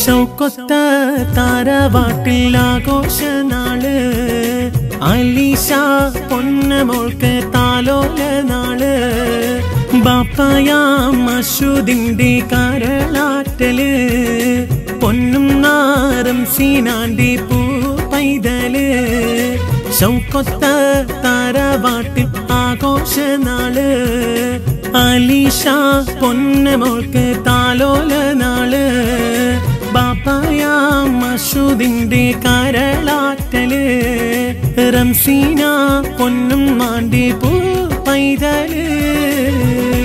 ഷൗക്കൊത്ത താരവാട്ടിൽ ആഘോഷ നാള് അലീഷ പൊന്നമോൾക്ക് താലോല നാള് ബാപ്പയാം മഷൂദിന്റെ കരളാറ്റല് പൊന്നും നാറും സീനാന്റെ പൂ പൈതല് ഷൗക്കൊത്ത താരവാട്ടിൽ ആഘോഷ നാള് അലീഷ പൊന്നമോൾക്ക് താലോല നാള് ബാപ്പായ മഷൂദിന്റെ കരളാറ്റല് റംസീന പൊന്നും മാണ്ടി പൂ പൈതല്